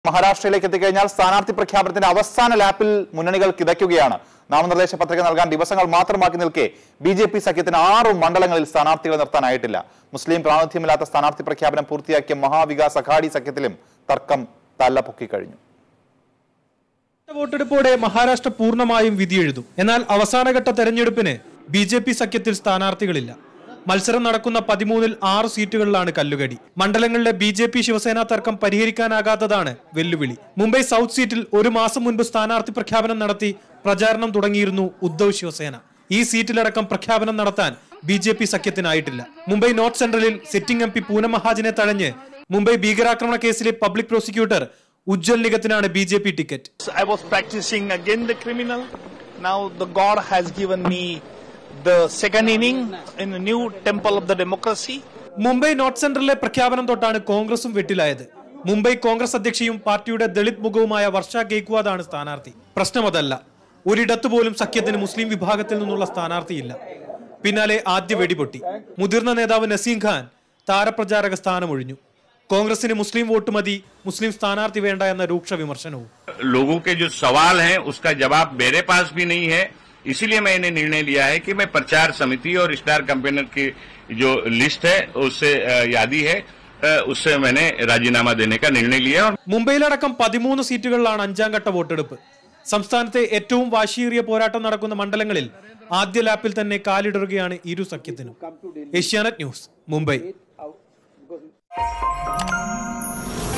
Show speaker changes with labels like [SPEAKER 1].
[SPEAKER 1] മഹാരാഷ്ട്രയിലേക്ക് എത്തിക്കഴിഞ്ഞാൽ സ്ഥാനാർത്ഥി പ്രഖ്യാപനത്തിന്റെ അവസാന ലാപ്പിൽ മുന്നണികൾ കിതയ്ക്കുകയാണ് നാമനിർദ്ദേശ പത്രിക നൽകാൻ ദിവസങ്ങൾ മാത്രമാക്കി നിൽക്കെ ബി ജെ പി സഖ്യത്തിന് ആറ് മണ്ഡലങ്ങളിൽ സ്ഥാനാർത്ഥികളെ നിർത്താനായിട്ടില്ല മുസ്ലിം പ്രാതിനിധ്യമില്ലാത്ത സ്ഥാനാർത്ഥി പ്രഖ്യാപനം പൂർത്തിയാക്കിയ മഹാവികാസ് അഘാടി സഖ്യത്തിലും തർക്കം തല്ലപൊക്കി കഴിഞ്ഞു
[SPEAKER 2] വോട്ടെടുപ്പോടെ മഹാരാഷ്ട്ര പൂർണ്ണമായും വിധിയെഴുതും എന്നാൽ അവസാനഘട്ട തെരഞ്ഞെടുപ്പിന് ബി ജെ പി സഖ്യത്തിൽ സ്ഥാനാർത്ഥികളില്ല മത്സരം നടക്കുന്ന പതിമൂന്നിൽ ആറ് സീറ്റുകളിലാണ് കല്ലുകടി മണ്ഡലങ്ങളിലെ ബി ജെ പി ശിവസേന തർക്കം പരിഹരിക്കാനാകാത്തതാണ് വെല്ലുവിളി മുംബൈ സൗത്ത് സീറ്റിൽ ഒരു മാസം മുൻപ് സ്ഥാനാർത്ഥി പ്രഖ്യാപനം നടത്തി പ്രചാരണം തുടങ്ങിയിരുന്നു ഉദ്ധവ് ശിവസേന ഈ സീറ്റിലടക്കം പ്രഖ്യാപനം നടത്താൻ ബി ജെ പി സഖ്യത്തിനായിട്ടില്ല മുംബൈ നോർത്ത് സെൻട്രലിൽ സിറ്റിംഗ് എം പി പൂനം മഹാജനെ തഴഞ്ഞ് മുംബൈ ഭീകരാക്രമണ കേസിലെ പബ്ലിക് പ്രോസിക്യൂട്ടർ ഉജ്ജ്വൽ നിഗത്തിനാണ് B J P ticket
[SPEAKER 3] I was practicing again the criminal. Now the God has given me the second inning in the new temple of the democracy.
[SPEAKER 2] Mumbai north സെൻട്രലിലെ പ്രഖ്യാപനം തൊട്ടാണ് കോൺഗ്രസും വെട്ടിലായത് മുംബൈ കോൺഗ്രസ് അധ്യക്ഷയും പാർട്ടിയുടെ ദളിത് മുഖവുമായ വർഷ ഗെയ്ക്വാദാണ് സ്ഥാനാർത്ഥി പ്രശ്നം അതല്ല ഒരിടത്ത് പോലും സഖ്യത്തിന് മുസ്ലിം വിഭാഗത്തിൽ നിന്നുള്ള സ്ഥാനാർത്ഥിയില്ല പിന്നാലെ ആദ്യ വെടിപൊട്ടി മുതിർന്ന നേതാവ് നസീം ഖാൻ താരപ്രചാരക സ്ഥാനമൊഴിഞ്ഞു കോൺഗ്രസിന് മുസ്ലിം വോട്ട് മതി മുസ്ലിം സ്ഥാനാർത്ഥി വേണ്ട എന്ന രൂക്ഷ വിമർശനവും
[SPEAKER 4] लोगों के जो सवाल हैं उसका जवाब मेरे पास भी नहीं है इसीलिए मैंने निर्णय लिया है कि मैं प्रचार समिति और स्टार कंपेनर की जो लिस्ट है उससे अ, यादी है अ, उससे मैंने राजीनामा देने का निर्णय लिया और
[SPEAKER 2] മുംബൈയിലടക്കം പതിമൂന്ന് സീറ്റുകളിലാണ് അഞ്ചാം ഘട്ട വോട്ടെടുപ്പ് സംസ്ഥാനത്തെ ഏറ്റവും വാശിയേറിയ പോരാട്ടം നടക്കുന്ന മണ്ഡലങ്ങളിൽ ആദ്യ ലാപ്പിൽ തന്നെ കാലിടറുകയാണ് ഇരു സഖ്യത്തിനും ഏഷ്യാനെറ്റ് ന്യൂസ് മുംബൈ